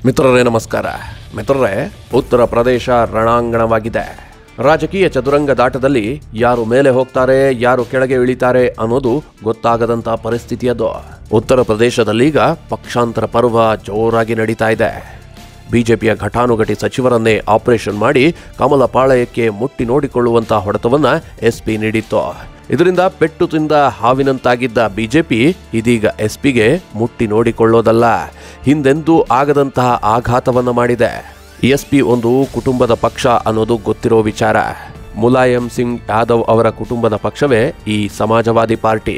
ಮಿತ್ರರೇ ನಮಸ್ಕಾರ ಮಿತ್ರರೇ ಉತ್ತರ ಪ್ರದೇಶ ರಣಾಂಗಣವಾಗಿದೆ ರಾಜಕೀಯ ಚದುರಂಗದಾಟದಲ್ಲಿ ಯಾರು ಮೇಲೆ ಹೋಗ್ತಾರೆ ಯಾರು ಕೆಳಗೆ ಇಳಿತಾರೆ ಅನ್ನೋದು ಗೊತ್ತಾಗದಂತ ಪರಿಸ್ಥಿತಿ ಅದು ಉತ್ತರ ಪ್ರದೇಶದಲ್ಲೀಗ ಪಕ್ಷಾಂತರ ಪರ್ವ ಜೋರಾಗಿ ನಡೀತಾ ಇದೆ ಬಿಜೆಪಿಯ ಘಟಾನುಘಟಿ ಸಚಿವರನ್ನೇ ಆಪರೇಷನ್ ಮಾಡಿ ಕಮಲ ಪಾಳಯಕ್ಕೆ ಮುಟ್ಟಿ ನೋಡಿಕೊಳ್ಳುವಂತ ಹೊಡೆತವನ್ನ ಎಸ್ಪಿ ನೀಡಿತ್ತು ಇದರಿಂದ ಪೆಟ್ಟು ತಿಂದ ಹಾವಿನಂತಾಗಿದ್ದ ಬಿಜೆಪಿ ಇದೀಗ ಎಸ್ಪಿಗೆ ಮುಟ್ಟಿ ನೋಡಿಕೊಳ್ಳೋದಲ್ಲ ಹಿಂದೆಂದೂ ಆಗದಂತಹ ಆಘಾತವನ್ನ ಮಾಡಿದೆ ಎಸ್ಪಿ ಒಂದು ಕುಟುಂಬದ ಪಕ್ಷ ಅನ್ನೋದು ಗೊತ್ತಿರೋ ವಿಚಾರ ಮುಲಾಯಂ ಸಿಂಗ್ ಯಾದವ್ ಅವರ ಕುಟುಂಬದ ಪಕ್ಷವೇ ಈ ಸಮಾಜವಾದಿ ಪಾರ್ಟಿ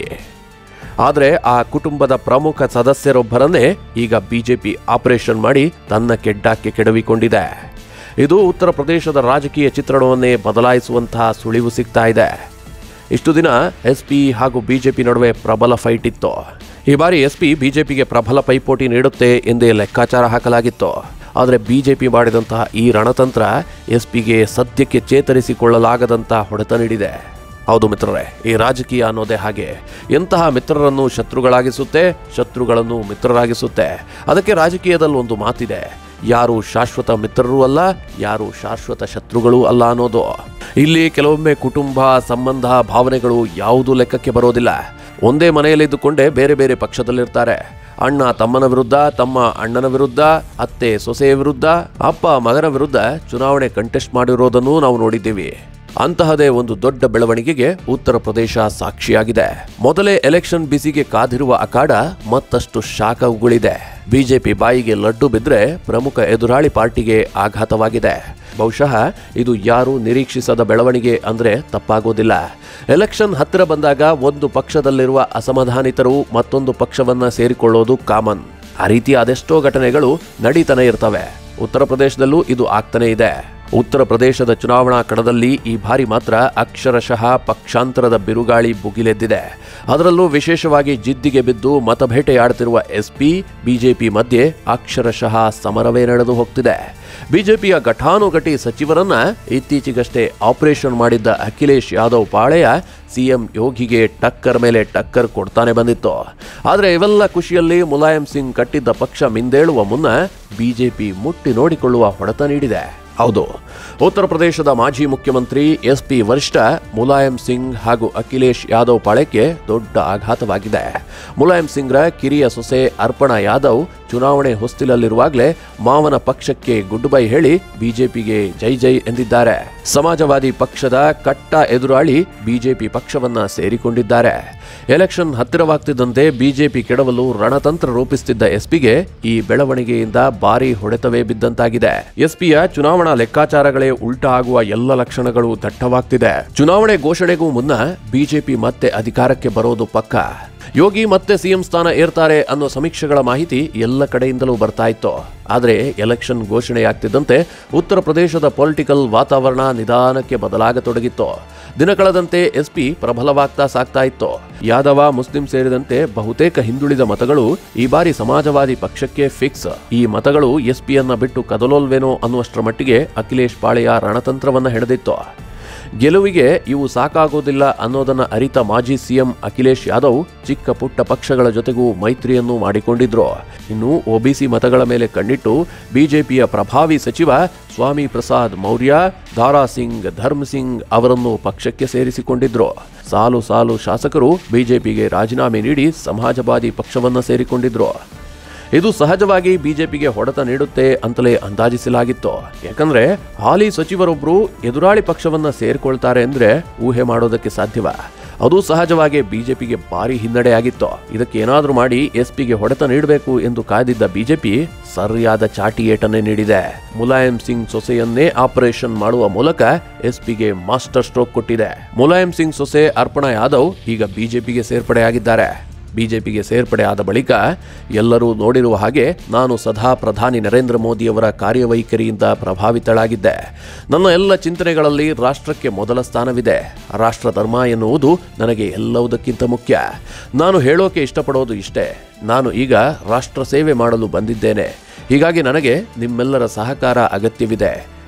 ಆದರೆ ಆ ಕುಟುಂಬದ ಪ್ರಮುಖ ಸದಸ್ಯರೊಬ್ಬರನ್ನೇ ಈಗ ಬಿಜೆಪಿ ಆಪರೇಷನ್ ಮಾಡಿ ತನ್ನ ಕೆಡ್ಡಾಕ್ಕೆ ಕೆಡವಿಕೊಂಡಿದೆ ಇದು ಉತ್ತರ ಪ್ರದೇಶದ ರಾಜಕೀಯ ಚಿತ್ರಣವನ್ನೇ ಬದಲಾಯಿಸುವಂತಹ ಸುಳಿವು ಸಿಗ್ತಾ ಇದೆ ಇಷ್ಟು ದಿನ ಎಸ್ಪಿ ಹಾಗೂ ಬಿಜೆಪಿ ನಡುವೆ ಪ್ರಬಲ ಫೈಟ್ ಇತ್ತು ಈ ಬಾರಿ ಎಸ್ಪಿ ಬಿಜೆಪಿಗೆ ಪ್ರಬಲ ಪೈಪೋಟಿ ನೀಡುತ್ತೆ ಎಂದೇ ಲೆಕ್ಕಾಚಾರ ಹಾಕಲಾಗಿತ್ತು ಆದರೆ ಬಿಜೆಪಿ ಮಾಡಿದಂತಹ ಈ ರಣತಂತ್ರ ಎಸ್ಪಿಗೆ ಸದ್ಯಕ್ಕೆ ಚೇತರಿಸಿಕೊಳ್ಳಲಾಗದಂತಹ ಹೊಡೆತ ನೀಡಿದೆ ಹೌದು ಮಿತ್ರರೇ ಈ ರಾಜಕೀಯ ಅನ್ನೋದೇ ಹಾಗೆ ಎಂತಹ ಮಿತ್ರರನ್ನು ಶತ್ರುಗಳಾಗಿಸುತ್ತೆ ಶತ್ರುಗಳನ್ನು ಮಿತ್ರರಾಗಿಸುತ್ತೆ ಅದಕ್ಕೆ ರಾಜಕೀಯದಲ್ಲಿ ಒಂದು ಮಾತಿದೆ ಯಾರು ಶಾಶ್ವತ ಮಿತ್ರರೂ ಅಲ್ಲ ಯಾರು ಶಾಶ್ವತ ಶತ್ರುಗಳೂ ಅಲ್ಲ ಅನ್ನೋದು ಇಲ್ಲಿ ಕೆಲವೊಮ್ಮೆ ಕುಟುಂಬ ಸಂಬಂಧ ಭಾವನೆಗಳು ಯಾವುದೂ ಲೆಕ್ಕಕ್ಕೆ ಬರೋದಿಲ್ಲ ಒಂದೇ ಮನೆಯಲ್ಲಿದ್ದುಕೊಂಡೇ ಬೇರೆ ಬೇರೆ ಪಕ್ಷದಲ್ಲಿರ್ತಾರೆ ಅಣ್ಣ ತಮ್ಮನ ವಿರುದ್ಧ ತಮ್ಮ ಅಣ್ಣನ ವಿರುದ್ಧ ಅತ್ತೆ ಸೊಸೆಯ ವಿರುದ್ಧ ಅಪ್ಪ ಮಗನ ವಿರುದ್ಧ ಚುನಾವಣೆ ಕಂಟೆಸ್ಟ್ ಮಾಡಿರೋದನ್ನು ನಾವು ನೋಡಿದ್ದೀವಿ ಅಂತಹದೇ ಒಂದು ದೊಡ್ಡ ಬೆಳವಣಿಗೆಗೆ ಉತ್ತರ ಪ್ರದೇಶ ಸಾಕ್ಷಿಯಾಗಿದೆ ಮೊದಲೇ ಎಲೆಕ್ಷನ್ ಬಿಸಿಗೆ ಕಾದಿರುವ ಅಖಾಡ ಮತ್ತಷ್ಟು ಶಾಖ ಉಗುಳಿದೆ ಬಿಜೆಪಿ ಬಾಯಿಗೆ ಲಡ್ಡು ಬಿದ್ರೆ ಪ್ರಮುಖ ಎದುರಾಳಿ ಪಾರ್ಟಿಗೆ ಆಘಾತವಾಗಿದೆ ಬಹುಶಃ ಇದು ಯಾರು ನಿರೀಕ್ಷಿಸದ ಬೆಳವಣಿಗೆ ಅಂದ್ರೆ ತಪ್ಪಾಗೋದಿಲ್ಲ ಎಲೆಕ್ಷನ್ ಹತ್ತಿರ ಬಂದಾಗ ಒಂದು ಪಕ್ಷದಲ್ಲಿರುವ ಅಸಮಾಧಾನಿತರು ಮತ್ತೊಂದು ಪಕ್ಷವನ್ನ ಸೇರಿಕೊಳ್ಳೋದು ಕಾಮನ್ ಆ ರೀತಿ ಅದೆಷ್ಟೋ ಘಟನೆಗಳು ನಡೀತಾನೆ ಇರ್ತವೆ ಉತ್ತರ ಪ್ರದೇಶದಲ್ಲೂ ಇದು ಆಗ್ತಾನೆ ಇದೆ ಉತ್ತರ ಪ್ರದೇಶದ ಚುನಾವಣಾ ಕಣದಲ್ಲಿ ಈ ಬಾರಿ ಮಾತ್ರ ಅಕ್ಷರಶಃ ಪಕ್ಷಾಂತರದ ಬಿರುಗಾಳಿ ಭುಗಿಲೆದ್ದಿದೆ ಅದರಲ್ಲೂ ವಿಶೇಷವಾಗಿ ಜಿದ್ದಿಗೆ ಬಿದ್ದು ಮತಬೇಟೆಯಾಡುತ್ತಿರುವ ಎಸ್ಪಿ ಬಿಜೆಪಿ ಮಧ್ಯೆ ಅಕ್ಷರಶಃ ಸಮರವೇ ನಡೆದು ಹೋಗ್ತಿದೆ ಬಿಜೆಪಿಯ ಘಟಾನುಘಟಿ ಸಚಿವರನ್ನ ಇತ್ತೀಚೆಗಷ್ಟೇ ಆಪರೇಷನ್ ಮಾಡಿದ್ದ ಅಖಿಲೇಶ್ ಯಾದವ್ ಪಾಳೆಯ ಸಿಎಂ ಯೋಗಿಗೆ ಟಕ್ಕರ್ ಮೇಲೆ ಟಕ್ಕರ್ ಕೊಡ್ತಾನೆ ಬಂದಿತ್ತು ಆದರೆ ಇವೆಲ್ಲ ಖುಷಿಯಲ್ಲಿ ಮುಲಾಯಂ ಸಿಂಗ್ ಕಟ್ಟಿದ್ದ ಪಕ್ಷ ಮಿಂದೇಳುವ ಮುನ್ನ ಬಿಜೆಪಿ ಮುಟ್ಟಿ ನೋಡಿಕೊಳ್ಳುವ ಹೊಡೆತ ನೀಡಿದೆ ಹೌದು ಉತ್ತರ ಪ್ರದೇಶದ ಮಾಜಿ ಮುಖ್ಯಮಂತ್ರಿ ಎಸ್ ಪಿ ವರಿಷ್ಠ ಮುಲಾಯಂ ಸಿಂಗ್ ಹಾಗೂ ಅಖಿಲೇಶ್ ಯಾದವ್ ಪಾಳೆಗೆ ದೊಡ್ಡ ಆಘಾತವಾಗಿದೆ ಮುಲಾಯಂ ಸಿಂಗ್ರ ಕಿರಿಯ ಸೊಸೆ ಅರ್ಪಣಾ ಯಾದವ್ ಚುನಾವಣೆ ಹೊಸ್ತಿಲಲ್ಲಿರುವಾಗಲೇ ಮಾವನ ಪಕ್ಷಕ್ಕೆ ಗುಡ್ ಬೈ ಹೇಳಿ ಬಿಜೆಪಿಗೆ ಜೈ ಜೈ ಎಂದಿದ್ದಾರೆ ಸಮಾಜವಾದಿ ಪಕ್ಷದ ಕಟ್ಟ ಎದುರಾಳಿ ಬಿಜೆಪಿ ಪಕ್ಷವನ್ನ ಸೇರಿಕೊಂಡಿದ್ದಾರೆ ಎಲೆಕ್ಷನ್ ಹತ್ತಿರವಾಗ್ತಿದ್ದಂತೆ ಬಿಜೆಪಿ ಕೆಡವಲು ರಣತಂತ್ರ ರೂಪಿಸುತ್ತಿದ್ದ ಎಸ್ಪಿಗೆ ಈ ಬೆಳವಣಿಗೆಯಿಂದ ಭಾರಿ ಹೊಡೆತವೇ ಬಿದ್ದಂತಾಗಿದೆ ಎಸ್ಪಿಯ ಚುನಾವಣಾ ಲೆಕ್ಕಾಚಾರಗಳೇ ಉಲ್ಟಾ ಆಗುವ ಎಲ್ಲ ಲಕ್ಷಣಗಳು ದಟ್ಟವಾಗ್ತಿದೆ ಚುನಾವಣೆ ಘೋಷಣೆಗೂ ಮುನ್ನ ಬಿಜೆಪಿ ಮತ್ತೆ ಅಧಿಕಾರಕ್ಕೆ ಬರೋದು ಪಕ್ಕ ಯೋಗಿ ಮತ್ತೆ ಸಿಎಂ ಸ್ಥಾನ ಏರ್ತಾರೆ ಅನ್ನೋ ಸಮೀಕ್ಷೆಗಳ ಮಾಹಿತಿ ಎಲ್ಲ ಕಡೆಯಿಂದಲೂ ಬರ್ತಾ ಇತ್ತು ಆದರೆ ಎಲೆಕ್ಷನ್ ಘೋಷಣೆಯಾಗ್ತಿದ್ದಂತೆ ಉತ್ತರ ಪ್ರದೇಶದ ಪೊಲಿಟಿಕಲ್ ವಾತಾವರಣ ನಿಧಾನಕ್ಕೆ ಬದಲಾಗತೊಡಗಿತ್ತು ದಿನ ಕಳೆದಂತೆ ಎಸ್ಪಿ ಪ್ರಬಲವಾಗ್ತಾ ಸಾಗ್ತಾ ಇತ್ತು ಯಾದವ ಮುಸ್ಲಿಂ ಸೇರಿದಂತೆ ಬಹುತೇಕ ಹಿಂದುಳಿದ ಮತಗಳು ಈ ಬಾರಿ ಸಮಾಜವಾದಿ ಪಕ್ಷಕ್ಕೆ ಫಿಕ್ಸ್ ಈ ಮತಗಳು ಎಸ್ಪಿಯನ್ನ ಬಿಟ್ಟು ಕದಲೋಲ್ವೇನೋ ಅನ್ನುವಷ್ಟರ ಮಟ್ಟಿಗೆ ಅಖಿಲೇಶ್ ಪಾಳೆಯ ರಣತಂತ್ರವನ್ನ ಹೆಣೆದಿತ್ತು ಗೆಲುವಿಗೆ ಇವು ಸಾಕಾಗೋದಿಲ್ಲ ಅನ್ನೋದನ್ನ ಅರಿತ ಮಾಜಿ ಸಿಎಂ ಅಖಿಲೇಶ್ ಯಾದವ್ ಚಿಕ್ಕ ಪುಟ್ಟ ಪಕ್ಷಗಳ ಜೊತೆಗೂ ಮೈತ್ರಿಯನ್ನು ಮಾಡಿಕೊಂಡಿದ್ರು ಇನ್ನು ಒಬಿಸಿ ಮತಗಳ ಮೇಲೆ ಕಣ್ಣಿಟ್ಟು ಬಿಜೆಪಿಯ ಪ್ರಭಾವಿ ಸಚಿವ ಸ್ವಾಮಿ ಪ್ರಸಾದ್ ಮೌರ್ಯ ದಾರಾ ಸಿಂಗ್ ಧರ್ಮ್ ಸಿಂಗ್ ಅವರನ್ನು ಪಕ್ಷಕ್ಕೆ ಸೇರಿಸಿಕೊಂಡಿದ್ರು ಸಾಲು ಸಾಲು ಶಾಸಕರು ಬಿಜೆಪಿಗೆ ರಾಜೀನಾಮೆ ನೀಡಿ ಸಮಾಜವಾದಿ ಪಕ್ಷವನ್ನ ಸೇರಿಕೊಂಡಿದ್ರು ಇದು ಸಹಜವಾಗಿ ಬಿಜೆಪಿಗೆ ಹೊಡೆತ ನೀಡುತ್ತೆ ಅಂತಲೇ ಅಂದಾಜಿಸಲಾಗಿತ್ತು ಯಾಕಂದ್ರೆ ಹಾಲಿ ಸಚಿವರೊಬ್ರು ಎದುರಾಳಿ ಪಕ್ಷವನ್ನ ಸೇರ್ಕೊಳ್ತಾರೆ ಅಂದ್ರೆ ಊಹೆ ಮಾಡೋದಕ್ಕೆ ಸಾಧ್ಯವ ಅದು ಸಹಜವಾಗಿ ಬಿಜೆಪಿಗೆ ಭಾರಿ ಹಿನ್ನಡೆಯಾಗಿತ್ತು ಇದಕ್ಕೆ ಏನಾದ್ರೂ ಮಾಡಿ ಎಸ್ಪಿಗೆ ಹೊಡೆತ ನೀಡಬೇಕು ಎಂದು ಕಾಯ್ದಿದ್ದ ಬಿಜೆಪಿ ಸರಿಯಾದ ಚಾಟಿ ಏಟನ್ನೇ ನೀಡಿದೆ ಮುಲಾಯಂ ಸಿಂಗ್ ಸೊಸೆಯನ್ನೇ ಆಪರೇಷನ್ ಮಾಡುವ ಮೂಲಕ ಎಸ್ಪಿಗೆ ಮಾಸ್ಟರ್ ಸ್ಟ್ರೋಕ್ ಕೊಟ್ಟಿದೆ ಮುಲಾಯಂ ಸಿಂಗ್ ಸೊಸೆ ಅರ್ಪಣಾ ಯಾದವ್ ಈಗ ಬಿಜೆಪಿಗೆ ಸೇರ್ಪಡೆಯಾಗಿದ್ದಾರೆ ಬಿಜೆಪಿಗೆ ಸೇರ್ಪಡೆ ಆದ ಬಳಿಕ ಎಲ್ಲರೂ ನೋಡಿರುವ ಹಾಗೆ ನಾನು ಸದಾ ಪ್ರಧಾನಿ ನರೇಂದ್ರ ಮೋದಿಯವರ ಕಾರ್ಯವೈಖರಿಯಿಂದ ಪ್ರಭಾವಿತಳಾಗಿದ್ದೆ ನನ್ನ ಎಲ್ಲ ಚಿಂತನೆಗಳಲ್ಲಿ ರಾಷ್ಟ್ರಕ್ಕೆ ಮೊದಲ ಸ್ಥಾನವಿದೆ ರಾಷ್ಟ್ರ ಧರ್ಮ ಎನ್ನುವುದು ನನಗೆ ಎಲ್ಲವುದಕ್ಕಿಂತ ಮುಖ್ಯ ನಾನು ಹೇಳೋಕೆ ಇಷ್ಟಪಡೋದು ಇಷ್ಟೇ ನಾನು ಈಗ ರಾಷ್ಟ್ರ ಸೇವೆ ಮಾಡಲು ಬಂದಿದ್ದೇನೆ ಹೀಗಾಗಿ ನನಗೆ ನಿಮ್ಮೆಲ್ಲರ ಸಹಕಾರ ಅಗತ್ಯವಿದೆ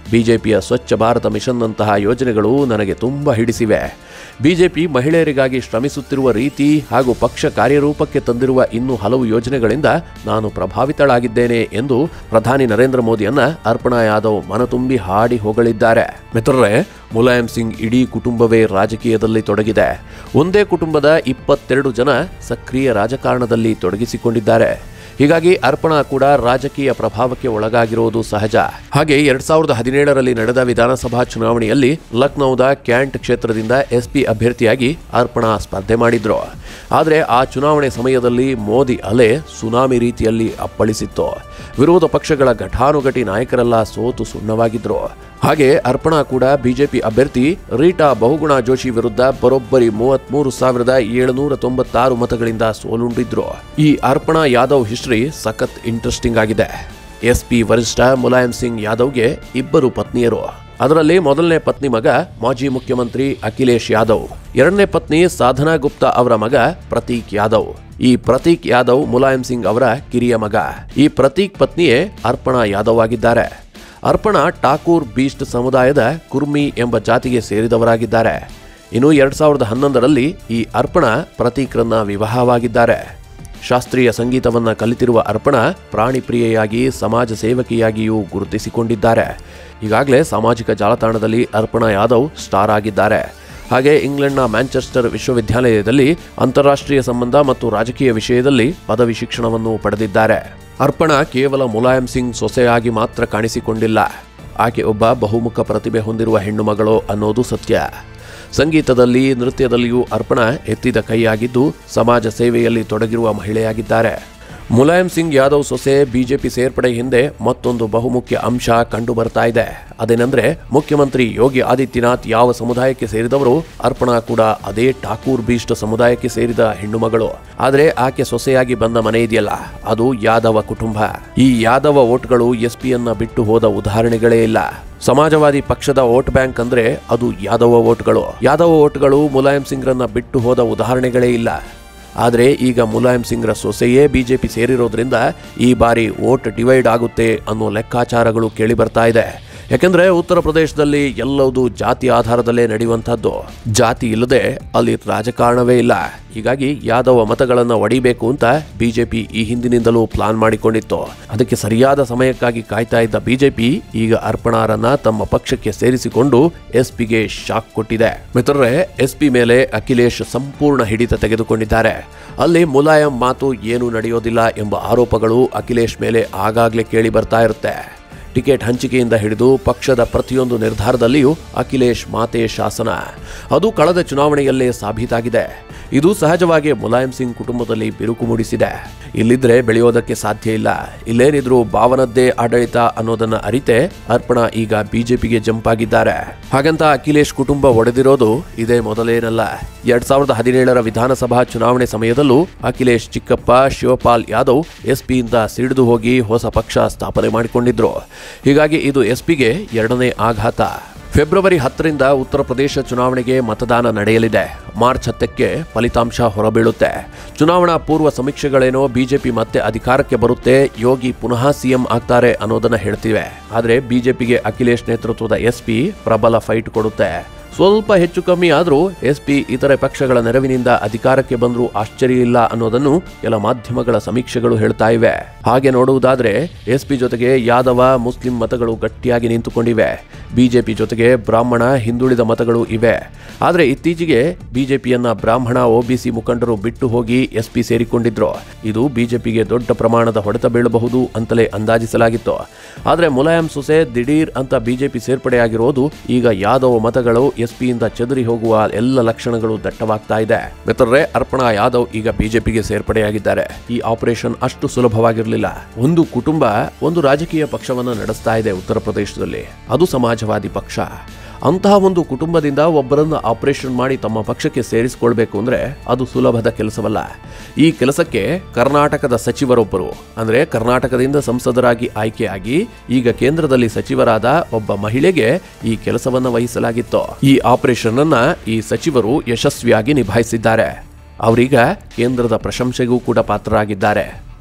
ಬಿಜೆಪಿಯ ಸ್ವಚ್ಛ ಭಾರತ ಮಿಷನ್ನಂತಹ ಯೋಜನೆಗಳು ನನಗೆ ತುಂಬ ಹಿಡಿಸಿವೆ ಬಿಜೆಪಿ ಮಹಿಳೆಯರಿಗಾಗಿ ಶ್ರಮಿಸುತ್ತಿರುವ ರೀತಿ ಹಾಗೂ ಪಕ್ಷ ಕಾರ್ಯರೂಪಕ್ಕೆ ತಂದಿರುವ ಇನ್ನೂ ಹಲವು ಯೋಜನೆಗಳಿಂದ ನಾನು ಪ್ರಭಾವಿತಳಾಗಿದ್ದೇನೆ ಎಂದು ಪ್ರಧಾನಿ ನರೇಂದ್ರ ಮೋದಿಯನ್ನ ಅರ್ಪಣಾ ಯಾದವ್ ಮನತುಂಬಿ ಹಾಡಿ ಹೊಗಳಿದ್ದಾರೆ ಮಿತ್ರರೇ ಮುಲಾಯಂ ಸಿಂಗ್ ಇಡೀ ಕುಟುಂಬವೇ ರಾಜಕೀಯದಲ್ಲಿ ತೊಡಗಿದೆ ಒಂದೇ ಕುಟುಂಬದ ಇಪ್ಪತ್ತೆರಡು ಜನ ಸಕ್ರಿಯ ರಾಜಕಾರಣದಲ್ಲಿ ತೊಡಗಿಸಿಕೊಂಡಿದ್ದಾರೆ ಹೀಗಾಗಿ ಅರ್ಪಣಾ ಕೂಡ ರಾಜಕೀಯ ಪ್ರಭಾವಕ್ಕೆ ಒಳಗಾಗಿರುವುದು ಸಹಜ ಹಾಗೆ ಎರಡ್ ಸಾವಿರದ ಹದಿನೇಳರಲ್ಲಿ ನಡೆದ ವಿಧಾನಸಭಾ ಚುನಾವಣೆಯಲ್ಲಿ ಲಕ್ನೌದ ಕ್ಯಾಂಟ್ ಕ್ಷೇತ್ರದಿಂದ ಎಸ್ಪಿ ಅಭ್ಯರ್ಥಿಯಾಗಿ ಅರ್ಪಣಾ ಸ್ಪರ್ಧೆ ಮಾಡಿದ್ರು ಆದರೆ ಆ ಚುನಾವಣೆ ಸಮಯದಲ್ಲಿ ಮೋದಿ ಅಲೆ ಸುನಾಮಿ ರೀತಿಯಲ್ಲಿ ಅಪ್ಪಳಿಸಿತ್ತು ವಿರೋಧ ಪಕ್ಷಗಳ ಘಟಾನುಘಟಿ ನಾಯಕರೆಲ್ಲ ಸೋತು ಸುಣ್ಣವಾಗಿದ್ರು ಹಾಗೆ ಅರ್ಪಣಾ ಕೂಡ ಬಿಜೆಪಿ ಅಭ್ಯರ್ಥಿ ರೀಟಾ ಬಹುಗುಣ ಜೋಶಿ ವಿರುದ್ಧ ಬರೋಬ್ಬರಿ ಮೂವತ್ಮೂರು ಸಾವಿರದ ಏಳುನೂರ ತೊಂಬತ್ತಾರು ಮತಗಳಿಂದ ಸೋಲುಂಡಿದ್ರು ಈ ಅರ್ಪಣಾ ಯಾದವ್ ಹಿಸ್ಟ್ರಿ ಸಖತ್ ಇಂಟ್ರೆಸ್ಟಿಂಗ್ ಆಗಿದೆ ಎಸ್ಪಿ ವರಿಷ್ಠ ಮುಲಾಯಂ ಸಿಂಗ್ ಯಾದವ್ಗೆ ಇಬ್ಬರು ಪತ್ನಿಯರು ಅದರಲ್ಲಿ ಮೊದಲನೇ ಪತ್ನಿ ಮಗ ಮಾಜಿ ಮುಖ್ಯಮಂತ್ರಿ ಅಖಿಲೇಶ್ ಯಾದವ್ ಎರಡನೇ ಪತ್ನಿ ಸಾಧನಾ ಗುಪ್ತಾ ಅವರ ಮಗ ಪ್ರತೀಕ್ ಯಾದವ್ ಈ ಪ್ರತೀಕ್ ಯಾದವ್ ಮುಲಾಯಂ ಸಿಂಗ್ ಅವರ ಕಿರಿಯ ಮಗ ಈ ಪ್ರತೀಕ್ ಪತ್ನಿಯೇ ಅರ್ಪಣಾ ಯಾದವ್ ಆಗಿದ್ದಾರೆ ಅರ್ಪಣಾ ಠಾಕೂರ್ ಬೀಸ್ಟ್ ಸಮುದಾಯದ ಕುರ್ಮಿ ಎಂಬ ಜಾತಿಗೆ ಸೇರಿದವರಾಗಿದ್ದಾರೆ ಇನ್ನು ಎರಡ್ ಸಾವಿರದ ಹನ್ನೊಂದರಲ್ಲಿ ಈ ಅರ್ಪಣಾ ಪ್ರತೀಕ್ರನ್ನ ವಿವಾಹವಾಗಿದ್ದಾರೆ ಶಾಸ್ತ್ರೀಯ ಸಂಗೀತವನ್ನ ಕಲಿತಿರುವ ಅರ್ಪಣಾ ಪ್ರಾಣಿ ಪ್ರಿಯೆಯಾಗಿ ಸಮಾಜ ಸೇವಕಿಯಾಗಿಯೂ ಗುರುತಿಸಿಕೊಂಡಿದ್ದಾರೆ ಈಗಾಗಲೇ ಸಾಮಾಜಿಕ ಜಾಲತಾಣದಲ್ಲಿ ಅರ್ಪಣಾ ಯಾದವ್ ಸ್ಟಾರ್ ಆಗಿದ್ದಾರೆ ಹಾಗೆ ಇಂಗ್ಲೆಂಡ್ನ ಮ್ಯಾಂಚೆಸ್ಟರ್ ವಿಶ್ವವಿದ್ಯಾಲಯದಲ್ಲಿ ಅಂತಾರಾಷ್ಟ್ರೀಯ ಸಂಬಂಧ ಮತ್ತು ರಾಜಕೀಯ ವಿಷಯದಲ್ಲಿ ಪದವಿ ಶಿಕ್ಷಣವನ್ನು ಪಡೆದಿದ್ದಾರೆ ಅರ್ಪಣಾ ಕೇವಲ ಮುಲಾಯಂ ಸಿಂಗ್ ಸೊಸೆಯಾಗಿ ಮಾತ್ರ ಕಾಣಿಸಿಕೊಂಡಿಲ್ಲ ಆಕೆ ಒಬ್ಬ ಬಹುಮುಖ ಪ್ರತಿಭೆ ಹೊಂದಿರುವ ಹೆಣ್ಣು ಮಗಳು ಅನ್ನೋದು ಸತ್ಯ ಸಂಗೀತದಲ್ಲಿ ನೃತ್ಯದಲ್ಲಿಯೂ ಅರ್ಪಣಾ ಎತ್ತಿದ ಕೈಯಾಗಿದ್ದು ಸಮಾಜ ಸೇವೆಯಲ್ಲಿ ತೊಡಗಿರುವ ಮಹಿಳೆಯಾಗಿದ್ದಾರೆ ಮುಲಾಯಂ ಸಿಂಗ್ ಯಾದವ್ ಸೊಸೆ ಬಿಜೆಪಿ ಸೇರ್ಪಡೆ ಹಿಂದೆ ಮತ್ತೊಂದು ಬಹುಮುಖ್ಯ ಅಂಶ ಕಂಡು ಬರ್ತಾ ಇದೆ ಅದೇನೆಂದ್ರೆ ಮುಖ್ಯಮಂತ್ರಿ ಯೋಗಿ ಆದಿತ್ಯನಾಥ್ ಯಾವ ಸಮುದಾಯಕ್ಕೆ ಸೇರಿದವರು ಅರ್ಪಣಾ ಕೂಡ ಅದೇ ಠಾಕೂರ್ ಬೀಸ್ಟ್ ಸಮುದಾಯಕ್ಕೆ ಸೇರಿದ ಹೆಣ್ಣು ಮಗಳು ಆದ್ರೆ ಆಕೆ ಸೊಸೆಯಾಗಿ ಬಂದ ಮನೆ ಇದೆಯಲ್ಲ ಅದು ಯಾದವ ಕುಟುಂಬ ಈ ಯಾದವ ಓಟ್ಗಳು ಎಸ್ಪಿಯನ್ನ ಬಿಟ್ಟು ಹೋದ ಉದಾಹರಣೆಗಳೇ ಇಲ್ಲ ಸಮಾಜವಾದಿ ಪಕ್ಷದ ವೋಟ್ ಬ್ಯಾಂಕ್ ಅಂದ್ರೆ ಅದು ಯಾದವ ಓಟ್ಗಳು ಯಾದವ ಓಟ್ಗಳು ಮುಲಾಯಂ ಸಿಂಗ್ರನ್ನ ಬಿಟ್ಟು ಹೋದ ಉದಾಹರಣೆಗಳೇ ಇಲ್ಲ ಆದರೆ ಈಗ ಮುಲಾಯಂ ಸಿಂಗ್ರ ಸೊಸೆಯೇ ಬಿಜೆಪಿ ಸೇರಿರೋದ್ರಿಂದ ಈ ಬಾರಿ ವೋಟ್ ಡಿವೈಡ್ ಆಗುತ್ತೆ ಅನ್ನೋ ಲೆಕ್ಕಾಚಾರಗಳು ಕೇಳಿ ಬರ್ತಾ ಇದೆ ಯಾಕೆಂದ್ರೆ ಉತ್ತರ ಪ್ರದೇಶದಲ್ಲಿ ಎಲ್ಲವೂ ಜಾತಿ ಆಧಾರದಲ್ಲೇ ನಡೆಯುವಂಥದ್ದು ಜಾತಿ ಇಲ್ಲದೆ ಅಲ್ಲಿ ರಾಜಕಾರಣವೇ ಇಲ್ಲ ಹೀಗಾಗಿ ಯಾದವ ಮತಗಳನ್ನು ಒಡಿಬೇಕು ಅಂತ ಬಿಜೆಪಿ ಈ ಹಿಂದಿನಿಂದಲೂ ಪ್ಲಾನ್ ಮಾಡಿಕೊಂಡಿತ್ತು ಅದಕ್ಕೆ ಸರಿಯಾದ ಸಮಯಕ್ಕಾಗಿ ಕಾಯ್ತಾ ಇದ್ದ ಬಿಜೆಪಿ ಈಗ ಅರ್ಪಣಾರನ್ನ ತಮ್ಮ ಪಕ್ಷಕ್ಕೆ ಸೇರಿಸಿಕೊಂಡು ಎಸ್ಪಿಗೆ ಶಾಕ್ ಕೊಟ್ಟಿದೆ ಮಿತ್ರರೇ ಎಸ್ಪಿ ಮೇಲೆ ಅಖಿಲೇಶ್ ಸಂಪೂರ್ಣ ಹಿಡಿತ ತೆಗೆದುಕೊಂಡಿದ್ದಾರೆ ಅಲ್ಲಿ ಮುಲಾಯಂ ಮಾತು ಏನು ನಡೆಯೋದಿಲ್ಲ ಎಂಬ ಆರೋಪಗಳು ಅಖಿಲೇಶ್ ಮೇಲೆ ಆಗಾಗ್ಲೇ ಕೇಳಿ ಬರ್ತಾ ಇರುತ್ತೆ ಟಿಕೆಟ್ ಹಂಚಿಕೆಯಿಂದ ಹಿಡಿದು ಪಕ್ಷದ ಪ್ರತಿಯೊಂದು ನಿರ್ಧಾರದಲ್ಲಿಯೂ ಅಖಿಲೇಶ್ ಮಾತೆ ಶಾಸನ ಅದು ಕಳೆದ ಚುನಾವಣೆಯಲ್ಲೇ ಸಾಬೀತಾಗಿದೆ ಇದು ಸಹಜವಾಗಿ ಮುಲಾಯಂ ಸಿಂಗ್ ಕುಟುಂಬದಲ್ಲಿ ಬಿರುಕು ಮೂಡಿಸಿದೆ ಇಲ್ಲಿದ್ರೆ ಬೆಳೆಯೋದಕ್ಕೆ ಸಾಧ್ಯ ಇಲ್ಲ ಇಲ್ಲೇನಿದ್ರು ಭಾವನದ್ದೇ ಆಡಳಿತ ಅನ್ನೋದನ್ನ ಅರಿತೆ ಅರ್ಪಣಾ ಈಗ ಬಿಜೆಪಿಗೆ ಜಂಪ್ ಆಗಿದ್ದಾರೆ ಹಾಗಂತ ಅಖಿಲೇಶ್ ಕುಟುಂಬ ಒಡೆದಿರೋದು ಇದೇ ಮೊದಲೇನಲ್ಲ ಎರಡ್ ಸಾವಿರದ ಹದಿನೇಳರ ವಿಧಾನಸಭಾ ಚುನಾವಣೆ ಸಮಯದಲ್ಲೂ ಅಖಿಲೇಶ್ ಚಿಕ್ಕಪ್ಪ ಶಿವಪಾಲ್ ಯಾದವ್ ಎಸ್ಪಿಯಿಂದ ಸಿಡಿದು ಹೋಗಿ ಹೊಸ ಪಕ್ಷ ಸ್ಥಾಪನೆ ಮಾಡಿಕೊಂಡಿದ್ರು ಹೀಗಾಗಿ ಇದು ಎಸ್ಪಿಗೆ ಎರಡನೇ ಆಘಾತ ಫೆಬ್ರವರಿ ಹತ್ತರಿಂದ ಉತ್ತರ ಪ್ರದೇಶ ಚುನಾವಣೆಗೆ ಮತದಾನ ನಡೆಯಲಿದೆ ಮಾರ್ಚ್ ಹತ್ತಕ್ಕೆ ಫಲಿತಾಂಶ ಹೊರಬೀಳುತ್ತೆ ಚುನಾವಣಾ ಪೂರ್ವ ಸಮೀಕ್ಷೆಗಳೇನೋ ಬಿಜೆಪಿ ಮತ್ತೆ ಅಧಿಕಾರಕ್ಕೆ ಬರುತ್ತೆ ಯೋಗಿ ಪುನಃ ಸಿಎಂ ಆಗ್ತಾರೆ ಅನ್ನೋದನ್ನ ಹೇಳ್ತಿವೆ ಆದರೆ ಬಿಜೆಪಿಗೆ ಅಖಿಲೇಶ್ ನೇತೃತ್ವದ ಎಸ್ಪಿ ಪ್ರಬಲ ಫೈಟ್ ಕೊಡುತ್ತೆ ಸ್ವಲ್ಪ ಹೆಚ್ಚು ಕಮ್ಮಿ ಆದರೂ ಎಸ್ಪಿ ಇತರೆ ಪಕ್ಷಗಳ ನೆರವಿನಿಂದ ಅಧಿಕಾರಕ್ಕೆ ಬಂದರೂ ಆಶ್ಚರ್ಯ ಇಲ್ಲ ಅನ್ನೋದನ್ನು ಕೆಲ ಮಾಧ್ಯಮಗಳ ಸಮೀಕ್ಷೆಗಳು ಹೇಳ್ತಾ ಇವೆ ಹಾಗೆ ನೋಡುವುದಾದ್ರೆ ಎಸ್ಪಿ ಜೊತೆಗೆ ಯಾದವ ಮುಸ್ಲಿಂ ಮತಗಳು ಗಟ್ಟಿಯಾಗಿ ನಿಂತುಕೊಂಡಿವೆ ಬಿಜೆಪಿ ಜೊತೆಗೆ ಬ್ರಾಹ್ಮಣ ಹಿಂದುಳಿದ ಮತಗಳು ಇವೆ ಆದರೆ ಇತ್ತೀಚೆಗೆ ಬಿಜೆಪಿಯನ್ನ ಬ್ರಾಹ್ಮಣ ಒಬಿಸಿ ಮುಖಂಡರು ಬಿಟ್ಟು ಹೋಗಿ ಎಸ್ಪಿ ಸೇರಿಕೊಂಡಿದ್ರು ಇದು ಬಿಜೆಪಿಗೆ ದೊಡ್ಡ ಪ್ರಮಾಣದ ಹೊಡೆತ ಬೀಳಬಹುದು ಅಂತಲೇ ಅಂದಾಜಿಸಲಾಗಿತ್ತು ಆದರೆ ಮುಲಾಯಂ ಸೊಸೆ ದಿಢೀರ್ ಅಂತ ಬಿಜೆಪಿ ಸೇರ್ಪಡೆಯಾಗಿರೋದು ಈಗ ಯಾದವ ಮತಗಳು ಎಸ್ಪಿಯಿಂದ ಚದುರಿ ಹೋಗುವ ಎಲ್ಲ ಲಕ್ಷಣಗಳು ದಟ್ಟವಾಗ್ತಾ ಇದೆ ಮಿತ್ರರೇ ಅರ್ಪಣಾ ಯಾದವ್ ಈಗ ಬಿಜೆಪಿಗೆ ಸೇರ್ಪಡೆಯಾಗಿದ್ದಾರೆ ಈ ಆಪರೇಷನ್ ಅಷ್ಟು ಸುಲಭವಾಗಿರಲಿಲ್ಲ ಒಂದು ಕುಟುಂಬ ಒಂದು ರಾಜಕೀಯ ಪಕ್ಷವನ್ನು ನಡೆಸ್ತಾ ಇದೆ ಉತ್ತರ ಪ್ರದೇಶದಲ್ಲಿ ಅದು ಸಮಾಜವಾದಿ ಪಕ್ಷ ಅಂತಹ ಒಂದು ಕುಟುಂಬದಿಂದ ಒಬ್ಬರನ್ನ ಆಪರೇಷನ್ ಮಾಡಿ ತಮ್ಮ ಪಕ್ಷಕ್ಕೆ ಸೇರಿಸಿಕೊಳ್ಬೇಕು ಅಂದ್ರೆ ಅದು ಸುಲಭದ ಕೆಲಸವಲ್ಲ ಈ ಕೆಲಸಕ್ಕೆ ಕರ್ನಾಟಕದ ಸಚಿವರೊಬ್ಬರು ಅಂದ್ರೆ ಕರ್ನಾಟಕದಿಂದ ಸಂಸದರಾಗಿ ಆಯ್ಕೆಯಾಗಿ ಈಗ ಕೇಂದ್ರದಲ್ಲಿ ಸಚಿವರಾದ ಒಬ್ಬ ಮಹಿಳೆಗೆ ಈ ಕೆಲಸವನ್ನ ವಹಿಸಲಾಗಿತ್ತು ಈ ಆಪರೇಷನ್ ಅನ್ನ ಈ ಸಚಿವರು ಯಶಸ್ವಿಯಾಗಿ ನಿಭಾಯಿಸಿದ್ದಾರೆ ಅವರೀಗ ಕೇಂದ್ರದ ಪ್ರಶಂಸೆಗೂ ಕೂಡ ಪಾತ್ರರಾಗಿದ್ದಾರೆ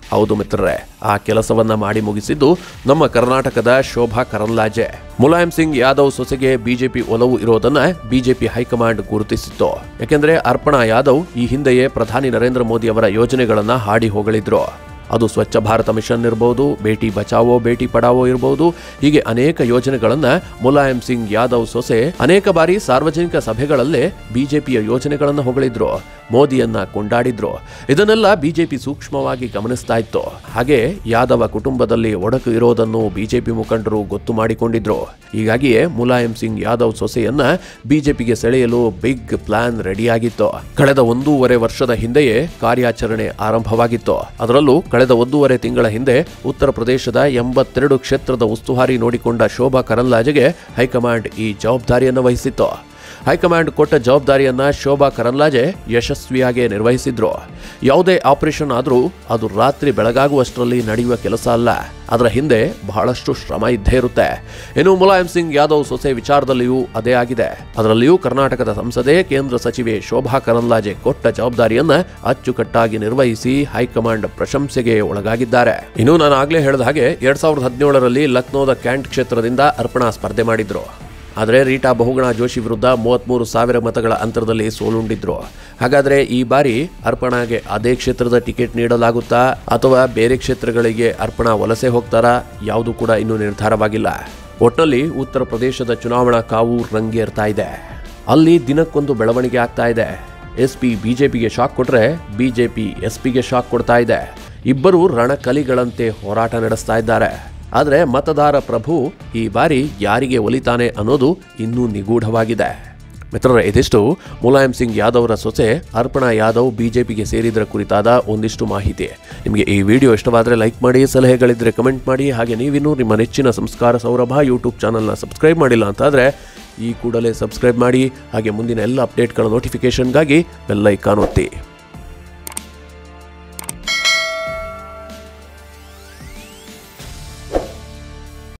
ಹೌದು ಮಿತ್ರರೇ ಆ ಕೆಲಸವನ್ನ ಮಾಡಿ ಮುಗಿಸಿದ್ದು ನಮ್ಮ ಕರ್ನಾಟಕದ ಶೋಭಾ ಕರಂದ್ಲಾಜೆ ಮುಲಾಯಂ ಸಿಂಗ್ ಯಾದವ್ ಸೊಸೆಗೆ ಬಿಜೆಪಿ ಒಲವು ಇರೋದನ್ನ ಬಿಜೆಪಿ ಹೈಕಮಾಂಡ್ ಗುರುತಿಸಿತ್ತು ಯಾಕೆಂದ್ರೆ ಅರ್ಪಣಾ ಯಾದವ್ ಈ ಹಿಂದೆಯೇ ಪ್ರಧಾನಿ ನರೇಂದ್ರ ಮೋದಿ ಅವರ ಯೋಜನೆಗಳನ್ನ ಹಾಡಿ ಹೊಗಳಿದ್ರು ಅದು ಸ್ವಚ್ಛ ಭಾರತ ಮಿಷನ್ ಇರಬಹುದು ಬೇಟಿ ಬಚಾವೋ ಬೇಟಿ ಪಡಾವೋ ಇರಬಹುದು ಹೀಗೆ ಅನೇಕ ಯೋಜನೆಗಳನ್ನ ಮುಲಾಯಂ ಸಿಂಗ್ ಯಾದವ್ ಸೊಸೆ ಅನೇಕ ಬಾರಿ ಸಾರ್ವಜನಿಕ ಸಭೆಗಳಲ್ಲೇ ಬಿಜೆಪಿಯ ಯೋಜನೆಗಳನ್ನು ಹೊಗಳಿದ್ರು ಮೋದಿಯನ್ನ ಕೊಂಡಾಡಿದ್ರು ಇದನ್ನೆಲ್ಲ ಬಿಜೆಪಿ ಸೂಕ್ಷ್ಮವಾಗಿ ಗಮನಿಸ್ತಾ ಇತ್ತು ಹಾಗೆ ಯಾದವ ಕುಟುಂಬದಲ್ಲಿ ಒಡಕು ಇರೋದನ್ನು ಬಿಜೆಪಿ ಮುಖಂಡರು ಗೊತ್ತು ಮಾಡಿಕೊಂಡಿದ್ರು ಹೀಗಾಗಿಯೇ ಮುಲಾಯಂ ಸಿಂಗ್ ಯಾದವ್ ಸೊಸೆಯನ್ನ ಬಿಜೆಪಿಗೆ ಸೆಳೆಯಲು ಬಿಗ್ ಪ್ಲಾನ್ ರೆಡಿಯಾಗಿತ್ತು ಕಳೆದ ಒಂದೂವರೆ ವರ್ಷದ ಹಿಂದೆಯೇ ಕಾರ್ಯಾಚರಣೆ ಆರಂಭವಾಗಿತ್ತು ಅದರಲ್ಲೂ ಕಳೆದ ಒಂದೂವರೆ ತಿಂಗಳ ಹಿಂದೆ ಉತ್ತರ ಪ್ರದೇಶದ ಎಂಬತ್ತೆರಡು ಕ್ಷೇತ್ರದ ಉಸ್ತುವಾರಿ ನೋಡಿಕೊಂಡ ಶೋಭಾ ಕರಂದ್ಲಾಜೆಗೆ ಹೈಕಮಾಂಡ್ ಈ ಜವಾಬ್ದಾರಿಯನ್ನು ವಹಿಸಿತ್ತು ಹೈಕಮಾಂಡ್ ಕೊಟ್ಟ ಜವಾಬ್ದಾರಿಯನ್ನ ಶೋಭಾ ಕರಂದ್ಲಾಜೆ ಯಶಸ್ವಿಯಾಗಿ ನಿರ್ವಹಿಸಿದ್ರು ಯಾವುದೇ ಆಪರೇಷನ್ ಆದರೂ ಅದು ರಾತ್ರಿ ಬೆಳಗಾಗುವಷ್ಟರಲ್ಲಿ ನಡೆಯುವ ಕೆಲಸ ಅಲ್ಲ ಅದರ ಹಿಂದೆ ಬಹಳಷ್ಟು ಶ್ರಮ ಇದ್ದೇ ಇರುತ್ತೆ ಇನ್ನು ಮುಲಾಯಂ ಸಿಂಗ್ ಯಾದವ್ ಸೊಸೆ ವಿಚಾರದಲ್ಲಿಯೂ ಅದೇ ಆಗಿದೆ ಅದರಲ್ಲಿಯೂ ಕರ್ನಾಟಕದ ಸಂಸದೆ ಕೇಂದ್ರ ಸಚಿವೆ ಶೋಭಾ ಕರಂದ್ಲಾಜೆ ಕೊಟ್ಟ ಜವಾಬ್ದಾರಿಯನ್ನ ಅಚ್ಚುಕಟ್ಟಾಗಿ ನಿರ್ವಹಿಸಿ ಹೈಕಮಾಂಡ್ ಪ್ರಶಂಸೆಗೆ ಒಳಗಾಗಿದ್ದಾರೆ ಇನ್ನು ನಾನು ಆಗ್ಲೇ ಹೇಳಿದ ಹಾಗೆ ಎರಡ್ ಸಾವಿರದ ಹದಿನೇಳರಲ್ಲಿ ಲಕ್ನೋದ ಕ್ಯಾಂಟ್ ಕ್ಷೇತ್ರದಿಂದ ಅರ್ಪಣಾ ಸ್ಪರ್ಧೆ ಮಾಡಿದ್ರು ಆದರೆ ರೀಟಾ ಬಹುಗುಣ ಜೋಶಿ ವಿರುದ್ಧ ಮೂವತ್ಮೂರು ಸಾವಿರ ಮತಗಳ ಅಂತರದಲ್ಲಿ ಸೋಲುಂಡಿದ್ರು ಹಾಗಾದ್ರೆ ಈ ಬಾರಿ ಅರ್ಪಣಾಗೆ ಅದೇ ಕ್ಷೇತ್ರದ ಟಿಕೆಟ್ ನೀಡಲಾಗುತ್ತಾ ಅಥವಾ ಬೇರೆ ಕ್ಷೇತ್ರಗಳಿಗೆ ಅರ್ಪಣಾ ವಲಸೆ ಹೋಗ್ತಾರಾ ಯಾವುದು ಕೂಡ ಇನ್ನೂ ನಿರ್ಧಾರವಾಗಿಲ್ಲ ಒಟ್ನಲ್ಲಿ ಉತ್ತರ ಪ್ರದೇಶದ ಚುನಾವಣಾ ಕಾವು ರಂಗೇರ್ತಾ ಇದೆ ಅಲ್ಲಿ ದಿನಕ್ಕೊಂದು ಬೆಳವಣಿಗೆ ಆಗ್ತಾ ಇದೆ ಎಸ್ ಪಿ ಬಿಜೆಪಿಗೆ ಶಾಕ್ ಕೊಟ್ರೆ ಬಿಜೆಪಿ ಎಸ್ ಪಿಗೆ ಶಾಕ್ ಕೊಡ್ತಾ ಇದೆ ಇಬ್ಬರು ರಣಕಲಿಗಳಂತೆ ಹೋರಾಟ ನಡೆಸ್ತಾ ಇದ್ದಾರೆ ಆದರೆ ಮತದಾರ ಪ್ರಭು ಈ ಬಾರಿ ಯಾರಿಗೆ ಒಲಿತಾನೆ ಅನ್ನೋದು ಇನ್ನೂ ನಿಗೂಢವಾಗಿದೆ ಮಿತ್ರರೇ ಇದಿಷ್ಟು ಮುಲಾಯಂ ಸಿಂಗ್ ಯಾದವ್ರ ಸೊಸೆ ಅರ್ಪಣಾ ಯಾದವ್ ಬಿಜೆಪಿಗೆ ಸೇರಿದ್ರ ಕುರಿತಾದ ಒಂದಿಷ್ಟು ಮಾಹಿತಿ ನಿಮಗೆ ಈ ವಿಡಿಯೋ ಇಷ್ಟವಾದರೆ ಲೈಕ್ ಮಾಡಿ ಸಲಹೆಗಳಿದ್ರೆ ಕಮೆಂಟ್ ಮಾಡಿ ಹಾಗೆ ನೀವಿನ್ನೂ ನಿಮ್ಮ ನೆಚ್ಚಿನ ಸಂಸ್ಕಾರ ಸೌರಭ ಯೂಟ್ಯೂಬ್ ಚಾನಲ್ನ ಸಬ್ಸ್ಕ್ರೈಬ್ ಮಾಡಿಲ್ಲ ಅಂತಾದರೆ ಈ ಕೂಡಲೇ ಸಬ್ಸ್ಕ್ರೈಬ್ ಮಾಡಿ ಹಾಗೆ ಮುಂದಿನ ಎಲ್ಲ ಅಪ್ಡೇಟ್ಗಳ ನೋಟಿಫಿಕೇಷನ್ಗಾಗಿ ಬೆಲ್ಲೈಕಾನ್ ಒತ್ತಿ